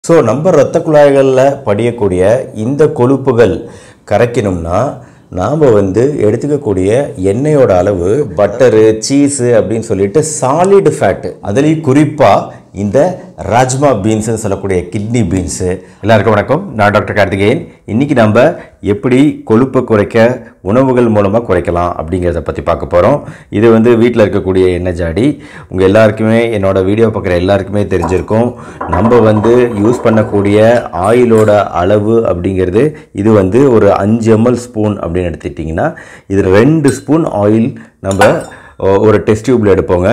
so நம்ம இரத்த குழாய்களில் படியக்கூடிய இந்த கொழுப்புகள் கரைக்கணும்னா நாம் வந்து எடுத்துக்கக்கூடிய எண்ணெயோட அளவு பட்டரு சீஸு அப்படின்னு சொல்லிட்டு சாலிடு ஃபேட்டு அதுலேயும் குறிப்பாக இந்த ராஜ்மா பீன்ஸ்னு சொல்லக்கூடிய கிட்னி பீன்ஸு எல்லாருக்கும் வணக்கம் நான் டாக்டர் கார்த்திகேயன் இன்றைக்கி நம்ம எப்படி கொழுப்பை குறைக்க உணவுகள் மூலமாக குறைக்கலாம் அப்படிங்கிறத பற்றி பார்க்க போகிறோம் இது வந்து வீட்டில் இருக்கக்கூடிய எண்ணெய் ஜாடி உங்கள் எல்லாருக்குமே என்னோட வீடியோ பார்க்குற எல்லாருக்குமே தெரிஞ்சிருக்கும் நம்ம வந்து யூஸ் பண்ணக்கூடிய ஆயிலோட அளவு அப்படிங்கிறது இது வந்து ஒரு அஞ்சு எம்எல் ஸ்பூன் அப்படின்னு எடுத்துக்கிட்டிங்கன்னா இது ரெண்டு ஸ்பூன் ஆயில் நம்ம ஒ- ஒரு டெஸ்ட் டியூப்பில் எடுப்போங்க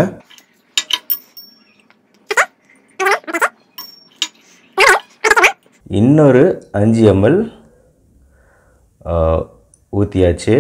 இன்னொரு அஞ்சு எம்எல் ஊற்றியாச்சு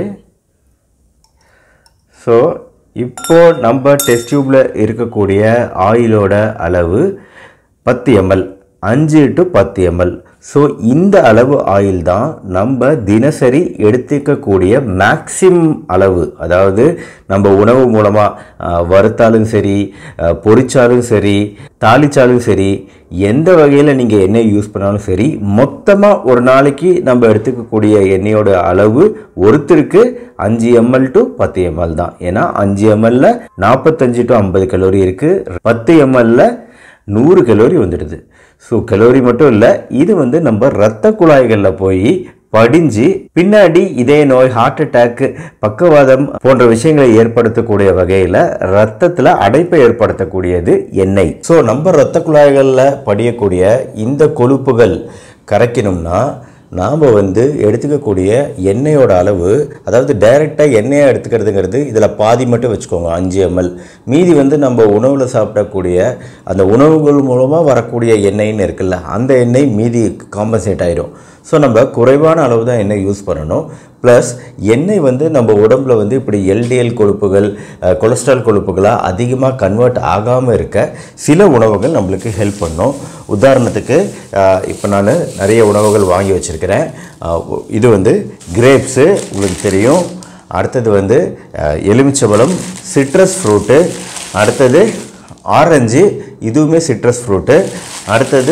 ஸோ இப்போ நம்ம டெஸ்ட் டியூப்பில் இருக்கக்கூடிய ஆயிலோட அளவு பத்து எம்எல் அஞ்சு டு பத்து எம்எல் ஸோ இந்த அளவு ஆயில் தான் நம்ம தினசரி எடுத்துக்கக்கூடிய மேக்ஸிமம் அளவு அதாவது நம்ம உணவு மூலமாக வறுத்தாலும் சரி அஹ், பொரிச்சாலும் சரி தாளிச்சாலும் சரி எந்த வகையில் நீங்கள் எண்ணெய் யூஸ் பண்ணாலும் சரி மொத்தமாக ஒரு நாளைக்கு நம்ம எடுத்துக்கக்கூடிய எண்ணெயோட அளவு ஒருத்தருக்கு அஞ்சு எம்எல் டு பத்து எம்எல் தான் ஏன்னா அஞ்சு எம்எல்ல நாற்பத்தஞ்சு டு ஐம்பது கலோரி இருக்குது பத்து எம்எல்ல நூறு கலோரி வந்துடுது ஸோ கலோரி மட்டும் இல்லை இது வந்து நம்ம இரத்த குழாய்களில் போய் படிஞ்சு பின்னாடி இதய நோய் ஹார்ட் அட்டாக் பக்கவாதம் போன்ற விஷயங்களை ஏற்படுத்தக்கூடிய வகையில் ரத்தத்தில் அடைப்பை ஏற்படுத்தக்கூடியது எண்ணெய் ஸோ நம்ம இரத்த குழாய்களில் படியக்கூடிய இந்த கொழுப்புகள் கரைக்கணும்னா நாம் வந்து எடுத்துக்கக்கூடிய எண்ணெயோட அளவு அதாவது டைரெக்டாக எண்ணெயை எடுத்துக்கிறதுங்கிறது இதில் பாதி மட்டும் வச்சுக்கோங்க அஞ்சு எம்எல் மீதி வந்து நம்ம உணவில் சாப்பிடக்கூடிய அந்த உணவுகள் மூலமாக வரக்கூடிய எண்ணெய்னு இருக்குல்ல அந்த எண்ணெய் மீதி காம்பன்சேட் ஆயிரும் ஸோ நம்ம குறைவான அளவு தான் எண்ணெய் யூஸ் பண்ணணும் ப்ளஸ் எண்ணெய் வந்து நம்ம உடம்புல வந்து இப்படி எல்டிஎல் கொழுப்புகள் அஹ், கொலஸ்ட்ரால் கொழுப்புகளாக அதிகமாக கன்வெர்ட் ஆகாமல் இருக்க சில உணவுகள் நம்மளுக்கு ஹெல்ப் பண்ணும் உதாரணத்துக்கு இப்போ நான் நிறைய உணவுகள் வாங்கி வச்சுருக்கிறேன் இது வந்து கிரேப்ஸு உங்களுக்கு தெரியும் அடுத்தது வந்து அஹ், எலுமிச்சம்பழம் சிட்ரஸ் ஃப்ரூட்டு அடுத்தது ஆரஞ்சு இதுவுமே சிட்ரஸ் ஃப்ரூட்டு அடுத்தது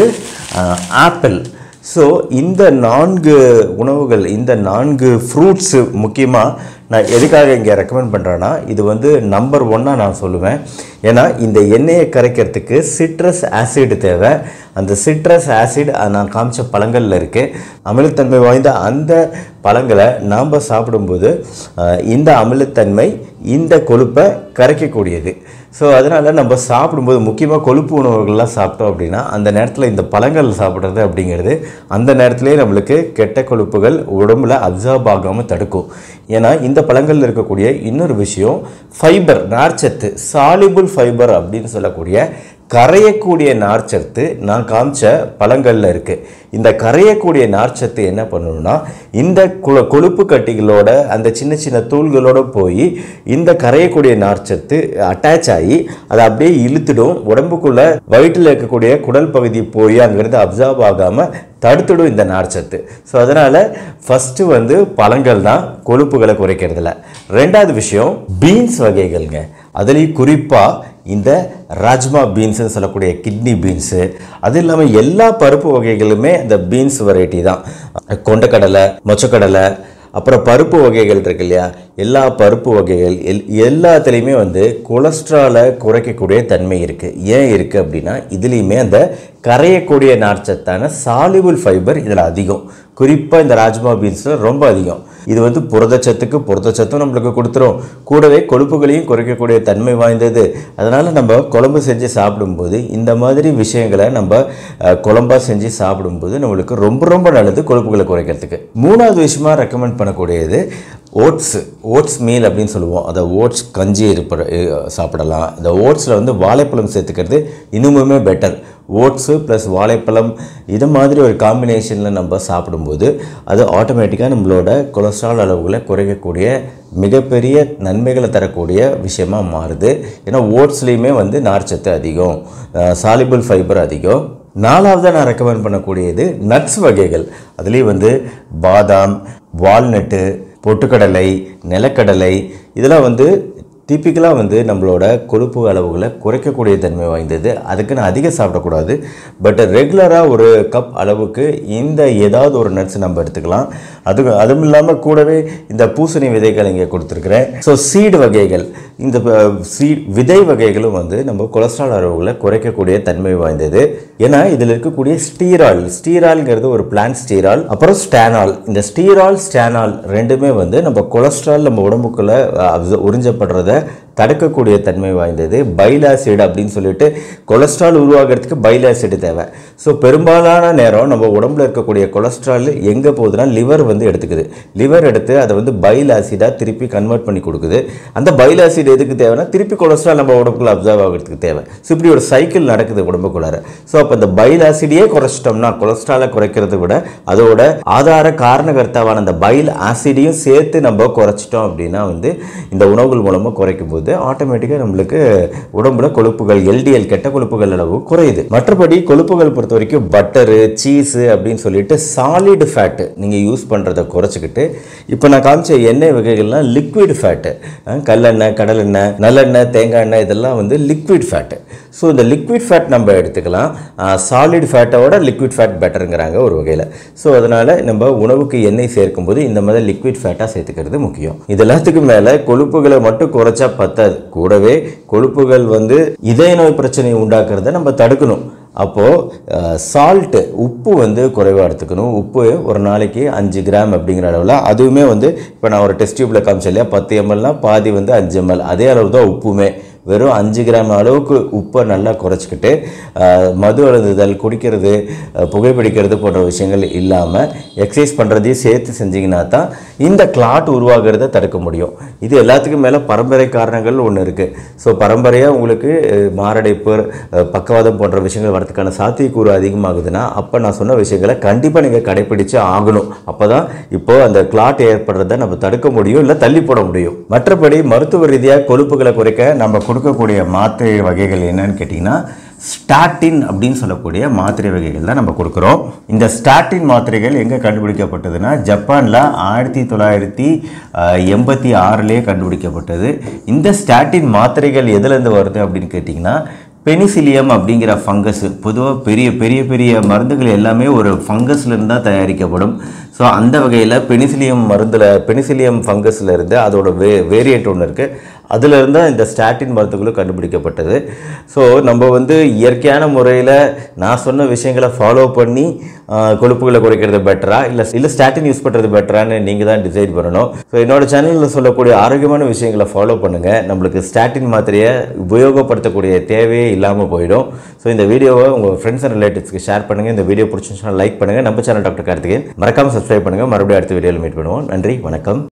ஆப்பிள் ஸோ இந்த நான்கு உணவுகள் இந்த நான்கு ஃப்ரூட்ஸு முக்கியமாக நான் எதுக்காக இங்கே ரெக்கமெண்ட் பண்ணுறேன்னா இது வந்து நம்பர் ஒன்னாக நான் சொல்லுவேன் ஏன்னா இந்த எண்ணெயை கரைக்கிறதுக்கு சிட்ரஸ் ஆசிட் தேவை அந்த சிட்ரஸ் ஆசிட் நான் காமிச்ச பழங்களில் இருக்குது அமிலத்தன்மை வாய்ந்த அந்த பழங்களை நாம் சாப்பிடும்போது அஹ், இந்த அமிலத்தன்மை இந்த கொழுப்பை கரைக்கக்கூடியது ஸோ அதனால் நம்ம சாப்பிடும்போது முக்கியமாக கொழுப்பு உணவுகள்லாம் சாப்பிட்டோம் அப்படின்னா அந்த நேரத்தில் இந்த பழங்கள் சாப்பிட்றது அப்படிங்கிறது அந்த நேரத்திலேயே நம்மளுக்கு கெட்ட கொழுப்புகள் உடம்புல அப்சார்ப் ஆகாமல் தடுக்கும் ஏன்னா இந்த பழங்களில் இருக்கக்கூடிய இன்னொரு விஷயம் ஃபைபர் நார்ச்சத்து சாலிபுல் ஃபைபர் அப்படின்னு சொல்லக்கூடிய கரையக்கூடிய நார்ச்சத்து நான் காமிச்ச பழங்களில் இருக்குது இந்த கரையக்கூடிய நார்ச்சத்து என்ன பண்ணணும்னா இந்த குல கொழுப்பு கட்டிகளோட அந்த சின்ன சின்ன தூள்களோட போய் இந்த கரையக்கூடிய நார்ச்சத்து அட்டாச் ஆகி அதை அப்படியே இழுத்துடும் உடம்புக்குள்ள வயிற்றில் இருக்கக்கூடிய குடல் பகுதி போய் அங்கிருந்து அப்சார்ப் ஆகாமல் தடுத்துடும் இந்த நார்ச்சத்து ஸோ அதனால் ஃபஸ்ட்டு வந்து பழங்கள் தான் கொழுப்புகளை குறைக்கிறதுல ரெண்டாவது விஷயம் பீன்ஸ் வகைகள்ங்க அதுலேயும் குறிப்பாக இந்த ராஜ்மா பீன்ஸ்னு சொல்லக்கூடிய கிட்னி பீன்ஸு அது இல்லாமல் எல்லா பருப்பு வகைகளுமே இந்த பீன்ஸ் வெரைட்டி தான் கொண்டக்கடலை மொச்சக்கடலை அப்புறம் பருப்பு வகைகள் இருக்கு இல்லையா எல்லா பருப்பு வகைகள் எல் எல்லாத்துலேயுமே வந்து கொலஸ்ட்ராலை குறைக்கக்கூடிய தன்மை இருக்குது ஏன் இருக்குது அப்படின்னா இதுலேயுமே அந்த கரையக்கூடிய நார்ச்சத்தான சாலிபுல் ஃபைபர் இதில் அதிகம் குறிப்பாக இந்த ராஜ்மா பீன்ஸில் ரொம்ப அதிகம் இது வந்து புரதச்சத்துக்கு புரதச்சத்தும் நம்மளுக்கு கொடுத்துரும் கூடவே கொழுப்புகளையும் குறைக்கக்கூடிய தன்மை வாய்ந்தது அதனால் நம்ம குழம்பு செஞ்சு சாப்பிடும்போது இந்த மாதிரி விஷயங்களை நம்ம அஹ், குழம்பா செஞ்சு சாப்பிடும்போது நம்மளுக்கு ரொம்ப ரொம்ப நல்லது கொழுப்புகளை குறைக்கிறதுக்கு மூணாவது விஷயமா ரெக்கமெண்ட் பண்ணக்கூடியது ஓட்ஸு ஓட்ஸ் மீல் அப்படின்னு சொல்லுவோம் அதை ஓட்ஸ் கஞ்சி இருப்ப அஹ், சாப்பிடலாம் இந்த ஓட்ஸில் வந்து வாழைப்பழம் சேர்த்துக்கிறது இன்னுமுமே பெட்டர் ஓட்ஸு ப்ளஸ் வாழைப்பழம் இது மாதிரி ஒரு காம்பினேஷனில் நம்ம சாப்பிடும்போது அது ஆட்டோமேட்டிக்காக நம்மளோட கொலஸ்ட்ரால் அளவுகளை குறைக்கக்கூடிய மிகப்பெரிய நன்மைகளை தரக்கூடிய விஷயமா மாறுது ஏன்னா ஓட்ஸ்லேயுமே வந்து நார்ச்சத்து அதிகம் சாலிபிள் ஃபைபர் அதிகம் நாலாவதாக நான் ரெக்கமெண்ட் பண்ணக்கூடியது நட்ஸ் வகைகள் அதுலேயும் வந்து பாதாம் வால்நட்டு பொட்டுக்கடலை நிலக்கடலை இதெல்லாம் வந்து டிப்பிக்கலாக வந்து நம்மளோட கொழுப்பு அளவுகளை குறைக்கக்கூடிய தன்மை வாய்ந்தது அதுக்குன்னு அதிகம் சாப்பிடக்கூடாது பட் ரெகுலராக ஒரு கப் அளவுக்கு இந்த ஏதாவது ஒரு நட்ஸ் நம்ம எடுத்துக்கலாம் அது அதுவும் இல்லாமல் கூடவே இந்த பூசணி விதைகள் இங்கே கொடுத்துருக்குறேன் ஸோ சீடு வகைகள் இந்த சீ விதை வகைகளும் வந்து நம்ம கொலஸ்ட்ரால் அளவுகளை குறைக்கக்கூடிய தன்மை வாய்ந்தது ஏன்னா இதில் இருக்கக்கூடிய ஸ்டீரால் ஸ்டீரால்ங்கிறது ஒரு பிளான்ட் ஸ்டீரால் அப்புறம் ஸ்டானால் இந்த ஸ்டீரால் ஸ்டானால் ரெண்டுமே வந்து நம்ம கொலஸ்ட்ரால் நம்ம உடம்புக்குள்ள அஹ், உறிஞ்சப்படுறத தடுக்கக்கூடிய தன்மை வாய்ந்தது பைல் ஆசிட் அப்படின்னு சொல்லிட்டு கொலஸ்ட்ரால் உருவாகிறதுக்கு பைல் ஆசிட் தேவை ஸோ பெரும்பாலான நேரம் நம்ம உடம்புல இருக்கக்கூடிய கொலஸ்ட்ரால் எங்கே போகுதுன்னா லிவர் வந்து எடுத்துக்குது லிவர் எடுத்து அதை வந்து பைல் ஆசிடாக திருப்பி கன்வெர்ட் பண்ணி கொடுக்குது அந்த பைல் ஆசிட் எதுக்கு தேவைன்னா திருப்பி கொலஸ்ட்ரால் நம்ம உடம்புக்குள்ள அப்சர்வ் ஆகிறதுக்கு தேவை ஸோ இப்படி ஒரு சைக்கிள் நடக்குது உடம்புக்குள்ளார ஸோ அப்போ இந்த பைல் ஆசிடையே குறைச்சிட்டோம்னா கொலஸ்ட்ராலை குறைக்கிறத விட அதோட ஆதார காரணகர்த்தாவான அந்த பைல் ஆசிடையும் சேர்த்து நம்ம குறைச்சிட்டோம் அப்படின்னா வந்து இந்த உணவுகள் மூலமாக குறைக்கும் போது ஆட்டோமேட்டிக்காக நம்மளுக்கு உடம்புல கொழுப்புகள் எல்டிஎல் கெட்ட கொழுப்புகள் அளவு குறையுது மற்றபடி கொழுப்புகள் பொறுத்த வரைக்கும் பட்டரு சீஸு அப்படின்னு சொல்லிட்டு சாலிடு ஃபேட்டு நீங்கள் யூஸ் பண்ணுறதை குறைச்சிக்கிட்டு இப்போ நான் காமிச்ச எண்ணெய் வகைகள்லாம் லிக்விட் ஃபேட்டு கல்லெண்ணெய் கடலெண்ணெய் நல்லெண்ணெய் தேங்காய் எண்ணெய் இதெல்லாம் வந்து லிக்விட் ஃபேட்டு ஸோ இந்த லிக்விட் ஃபேட் நம்ம எடுத்துக்கலாம் சாலிட் ஃபேட்டோட லிக்விட் ஃபேட் பெட்டருங்கிறாங்க ஒரு வகையில் ஸோ அதனால் நம்ம உணவுக்கு எண்ணெய் சேர்க்கும்போது இந்த மாதிரி லிக்விட் ஃபேட்டாக சேர்த்துக்கிறது முக்கியம் இது எல்லாத்துக்கும் மேலே கொழுப்புகளை மட்டும் குறைச்சா பத்தாது கூடவே கொழுப்புகள் வந்து இதய நோய் பிரச்சனையை உண்டாக்குறத நம்ம தடுக்கணும் அப்போது சால்ட்டு உப்பு வந்து குறைவாக எடுத்துக்கணும் உப்பு ஒரு நாளைக்கு அஞ்சு கிராம் அப்படிங்கிற அளவில் அதுவுமே வந்து இப்போ நான் ஒரு டெஸ்ட் டியூப்பில் காமிச்சேன் இல்லையா பத்து எம்எல்னா பாதி வந்து அஞ்சு எம்எல் அதே அளவு தான் உப்புமே வெறும் அஞ்சு கிராம் அளவுக்கு உப்பை நல்லா குறைச்சிக்கிட்டு அஹ், மது அருந்துதல் குடிக்கிறது அஹ், புகைப்பிடிக்கிறது போன்ற விஷயங்கள் இல்லாமல் எக்ஸசைஸ் பண்ணுறதையும் சேர்த்து செஞ்சீங்கன்னா தான் இந்த கிளாட் உருவாகிறத தடுக்க முடியும் இது எல்லாத்துக்கும் மேலே பரம்பரை காரணங்கள் ஒன்று இருக்குது ஸோ பரம்பரையாக உங்களுக்கு அஹ், மாரடைப்பு அஹ், பக்கவாதம் போன்ற விஷயங்கள் வரதுக்கான சாத்தியக்கூறு அதிகமாகுதுன்னா அப்போ நான் சொன்ன விஷயங்களை கண்டிப்பாக நீங்கள் கடைப்பிடிச்சு ஆகணும் அப்போ தான் இப்போ அந்த கிளாட் ஏற்படுறத நம்ம தடுக்க முடியும் இல்லை தள்ளி போட முடியும் மற்றபடி மருத்துவ ரீதியாக கொழுப்புகளை குறைக்க நம்ம கொடுக்கக்கூடிய மாத்திரை வகைகள் என்னன்னு கேட்டிங்கன்னா ஸ்டாட்டின் அப்படின்னு சொல்லக்கூடிய மாத்திரை வகைகள் தான் நம்ம கொடுக்குறோம் இந்த ஸ்டாட்டின் மாத்திரைகள் எங்கே கண்டுபிடிக்கப்பட்டதுன்னா ஜப்பானில் ஆயிரத்தி தொள்ளாயிரத்தி எண்பத்தி ஆறுலேயே கண்டுபிடிக்கப்பட்டது இந்த ஸ்டாட்டின் மாத்திரைகள் எதுலேருந்து வருது அப்படின்னு கேட்டிங்கன்னா பெனிசிலியம் அப்படிங்கிற ஃபங்கஸ் பொதுவாக பெரிய பெரிய பெரிய மருந்துகள் எல்லாமே ஒரு ஃபங்கஸ்லேருந்து தான் தயாரிக்கப்படும் ஸோ அந்த வகையில் பெனிசிலியம் மருந்தில் பெனிசிலியம் ஃபங்கஸில் இருந்து அதோட வே வேரியண்ட் ஒன்று இருக்குது அதிலிருந்து தான் இந்த ஸ்டாட்டின் மருந்துகளும் கண்டுபிடிக்கப்பட்டது ஸோ நம்ம வந்து இயற்கையான முறையில் நான் சொன்ன விஷயங்களை ஃபாலோ பண்ணி ஆஹ், கொழுப்புகளை குறைக்கிறது பெட்டரா இல்லை இல்லை ஸ்டாட்டின் யூஸ் பண்ணுறது பெட்டரான்னு நீங்கள் தான் டிசைட் பண்ணணும் ஸோ என்னோட சேனலில் சொல்லக்கூடிய ஆரோக்கியமான விஷயங்களை ஃபாலோ பண்ணுங்கள் நம்மளுக்கு ஸ்டாட்டின் மாத்திரையை உபயோகப்படுத்தக்கூடிய தேவையே இல்லாமல் போயிடும் ஸோ இந்த வீடியோவை உங்கள் ஃப்ரெண்ட்ஸ் அண்ட் ரிலேட்டிவ்ஸ்க்கு ஷேர் பண்ணுங்கள் இந்த வீடியோ பிடிச்சிருந்துச்சுன்னா லைக் பண்ணுங்கள் நம்ம சேனல் டாக்டர் கார்த்திகேயன் மறக்காமல் சப்ஸ்கிரைப் பண்ணுங்கள் மறுபடியும் அடுத்த வீடியோவில் மீட் பண்ணுவோம் நன்றி வணக்கம்